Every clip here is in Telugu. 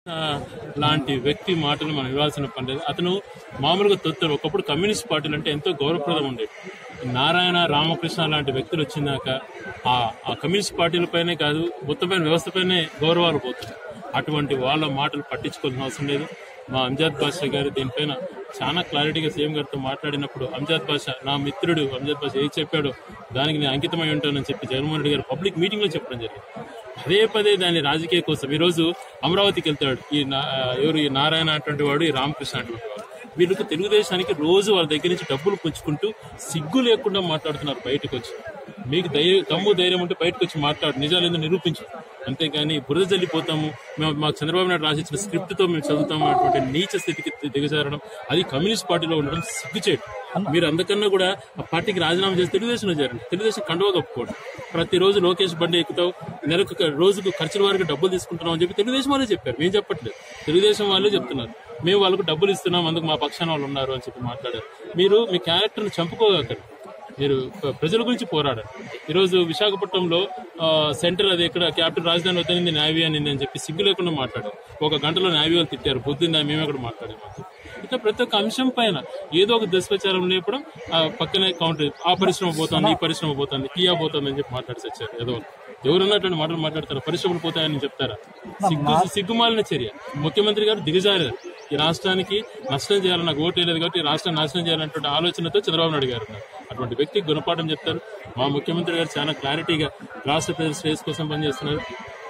ఆ, లాంటి వ్యక్తి మాటలు మనం ఇవ్వాల్సిన పని లేదు అతను మామూలుగా తొత్తరు ఒకప్పుడు కమ్యూనిస్ట్ పార్టీలు అంటే ఎంతో గౌరవప్రదం ఉండేది నారాయణ రామకృష్ణ లాంటి వ్యక్తులు వచ్చినాక ఆ ఆ కమ్యూనిస్ట్ పార్టీలపైనే కాదు మొత్తమైన వ్యవస్థపైనే గౌరవాలు పోతున్నాయి అటువంటి వాళ్ళ మాటలు పట్టించుకోవాల్సిన అవసరం లేదు మా అంజాద్ బాషా గారు దీనిపైన చాలా క్లారిటీగా సీఎం గారితో మాట్లాడినప్పుడు అంజాద్ బాషా నా మిత్రుడు అంజాద్ బాషా ఏది చెప్పాడో దానికి నేను అంకితమై ఉంటానని చెప్పి జగన్మోహన్ రెడ్డి గారు పబ్లిక్ మీటింగ్ లో చెప్పడం జరిగింది పదే పదే దాని రాజకీయ కోసం ఈ రోజు అమరావతికి వెళ్తాడు ఈ నా- ఎవరు ఈ నారాయణ అటువంటి వాడు ఈ రామకృష్ణ అటువంటి వాడు వీళ్ళకి తెలుగుదేశానికి రోజు వాళ్ళ దగ్గర నుంచి డబ్బులు పుంజుకుంటూ సిగ్గు లేకుండా మాట్లాడుతున్నారు బయటకు వచ్చి మీకు ధైర్యం దమ్ము ధైర్యం ఉంటే బయటకు వచ్చి మాట్లాడు నిజాలు ఏందో నిరూపించు అంతేగాని బురద జల్లిపోతాము మేము మాకు చంద్రబాబు నాయుడు రాసిచ్చిన స్క్రిప్ట్ తో మేము చదువుతాము అటువంటి నీచ స్థితికి దిగజారడం అది కమ్యూనిస్ట్ పార్టీలో ఉండడం సిగ్గుచేటు మీరు అందుకన్నా కూడా ఆ పార్టీకి రాజీనామా చేసి తెలుగుదేశంలో చేరండి తెలుగుదేశం కండువా కప్పుకోండి ప్రతిరోజు లోకేష్ బండి ఎక్కుతావు నెలకు ఒక రోజుకు ఖర్చుల వారికి డబ్బులు తీసుకుంటున్నాం అని చెప్పి తెలుగుదేశం వాళ్ళే చెప్పారు మేము చెప్పట్లేదు తెలుగుదేశం వాళ్ళే చెప్తున్నారు మేము వాళ్ళకు డబ్బులు ఇస్తున్నాం అందుకు మా పక్షాన వాళ్ళు ఉన్నారు అని చెప్పి మాట్లాడారు మీరు మీ క్యారెక్టర్ని చంపుకోగలరు మీరు ప్ర- ప్రజల గురించి పోరాడారు ఈరోజు విశాఖపట్నంలో ఆ, సెంటర్ అది ఇక్కడ క్యాపిటల్ రాజధాని వద్దనింది న్యావీ అని అని చెప్పి సిగ్గు లేకుండా మాట్లాడారు ఒక గంటలో న్యావీ వాళ్ళు తిట్టారు పొద్దున్న మేము అక్కడ మాట్లాడాము ఇట్లా ప్రతి ఒక్క అంశం పైన ఏదో ఒక దుష్ప్రచారం లేపడం ఆ పక్కనే కౌంటర్ ఆ పరిశ్రమ పోతుంది ఈ పరిశ్రమ పోతుంది కియా పోతుంది అని చెప్పి మాట్లాడి వచ్చారు ఏదో ఎవరన్నటువంటి మాటలు మాట్లాడతారు పరిశ్రమలు పోతాయని చెప్తారా సిగ్గు సిగ్గుమాలిన చర్య ముఖ్యమంత్రి గారు దిగజారారు ఈ రాష్ట్రానికి నష్టం చేయాలని నాకు ఓటు వేయలేదు కాబట్టి ఈ రాష్ట్రాన్ని నాశనం చేయాలన్నటువంటి ఆలోచనతో చంద్రబాబు నాయుడు గారు ఉన్నారు అటువంటి వ్యక్తికి గుణపాఠం చెప్తారు మా ముఖ్యమంత్రి గారు చాలా క్లారిటీగా రాష్ట్ర ప్రజల శ్రేయస్ కోసం పనిచేస్తున్నారు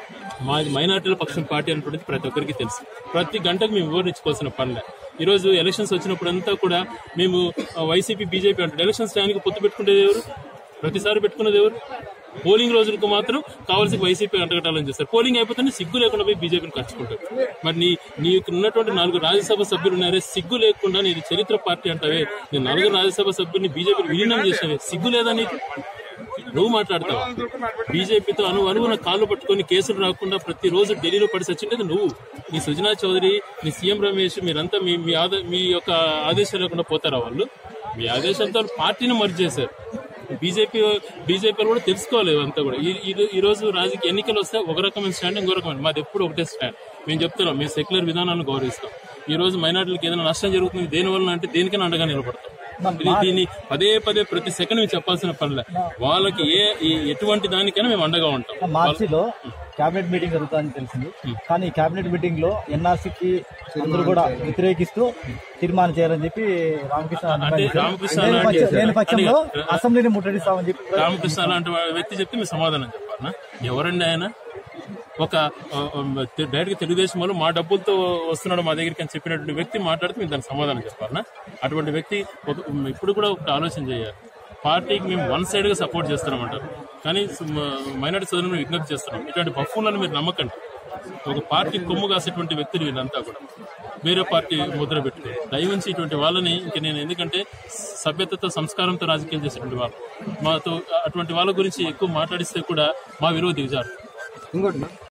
మాది మైనార్టీల పక్షం పార్టీ అనేటువంటిది ప్రతి ఒక్కరికి తెలుసు ప్రతి గంటకు మేము వివరించుకోవాల్సిన పనిలే ఈ రోజు ఎలక్షన్స్ వచ్చినప్పుడంతా కూడా మేము ఆ, వైసీపీ బీజేపీ అంటే ఎలక్షన్స్ టైంకి పొత్తు పెట్టుకునేది ఎవరు ప్రతిసారి పెట్టుకునేది ఎవరు పోలింగ్ రోజులకు మాత్రం కావాల్సిన వైసీపీ అంటగట్టాలని చేస్తారు పోలింగ్ అయిపోతేనే సిగ్గు లేకుండా పోయి బీజేపీని ఖర్చుకుంటారు మరి నీ నీకు ఉన్నటువంటి నాలుగు రాజ్యసభ సభ్యులు ఉన్నారే సిగ్గు లేకుండా నీది చరిత్ర పార్టీ అంటావే నేను నలుగురు రాజ్యసభ సభ్యుల్ని బీజేపీ విలీనం చేసావే సిగ్గు లేదా నీకు నువ్వు మాట్లాడతావు బీజేపీతో అను అనుగుణ కాళ్ళు పట్టుకొని కేసులు రాకుండా ప్రతిరోజు ఢిల్లీలో పడి సచ్చిండేది నువ్వు నీ సుజనా చౌదరి నీ సీఎం రమేష్ మీరంతా మీ మీ ఆద మీ యొక్క ఆదేశాలు లేకుండా పోతారా వాళ్ళు మీ ఆదేశాలతో వాళ్ళు పార్టీని మర్చి చేశారు బీజేపీ బీజేపీ కూడా తెలుసుకోవాలి అంతా కూడా ఈ- ఈ- ఈ రోజు రాజకీయ ఎన్నికలు వస్తే ఒక రకమైన స్టాండ్ ఇంకో రకమైన మాది ఎప్పుడు ఒకటే స్టాండ్ మేము చెప్తున్నాం మేము సెక్యులర్ విధానాలను గౌరవిస్తాం ఈ రోజు మైనార్టీలకు ఏదైనా నష్టం జరుగుతుంది దేని వల్ల అంటే దేనికైనా అండగా నిలబడతాం ఇది దీన్ని పదే పదే ప్రతి సెకండ్ మేము చెప్పాల్సిన పనిలే వాళ్ళకి ఏ ఈ- ఎటువంటి దానికైనా మేము అండగా ఉంటాం మార్చిలో కేబినెట్ మీటింగ్ జరుగుతుందని తెలిసింది కానీ ఈ కేబినెట్ మీటింగ్ లో ఎన్ఆర్సీకి అందరూ కూడా వ్యతిరేకిస్తూ తీర్మానం చేయాలని చెప్పి రామకృష్ణ అంటే రామకృష్ణ లేని అలాంటి- పక్ష- లేని పక్షంలో అడిగా. అసెంబ్లీని ముట్టడిస్తామని చెప్పి రామకృష్ణ లాంటి వా- వ్యక్తి చెప్తే మీరు సమాధానం చెప్పాలనా ఎవరండి ఆయన ఒక డైరెక్ట్ గా తెలుగుదేశం వాళ్ళు మా డబ్బులతో వస్తున్నాడు మా దగ్గరికి అని చెప్పినటువంటి వ్యక్తి మాట్లాడితే మీరు దానికి సమాధానం చెప్పాలనా అటువంటి వ్యక్తి ఒక- ఇప్పుడు కూడా ఒక ఆలోచన చేయాలి పార్టీకి మేము వన్ సైడ్ గా సపోర్ట్ చేస్తున్నామంటారు కానీ మైనార్టీ సోదరులను విజ్ఞప్తి చేస్తున్నాం ఇటువంటి బఫూన్లను మీరు నమ్మకండి ఒక పార్టీ కొమ్ము కాసేటువంటి వ్యక్తులు వీళ్ళంతా కూడా వేరే పార్టీ ముద్ర పెట్టుకుని దయవుంచి ఇటువంటి వాళ్ళని ఇంక నేను ఎందుకంటే సభ్యతతో సంస్కారంతో రాజకీయం చేసేటువంటి వాళ్ళు మాతో అటువంటి వాళ్ళ గురించి ఎక్కువ మాట్లాడిస్తే కూడా మా విలువ దిగజారు ఇంకోటి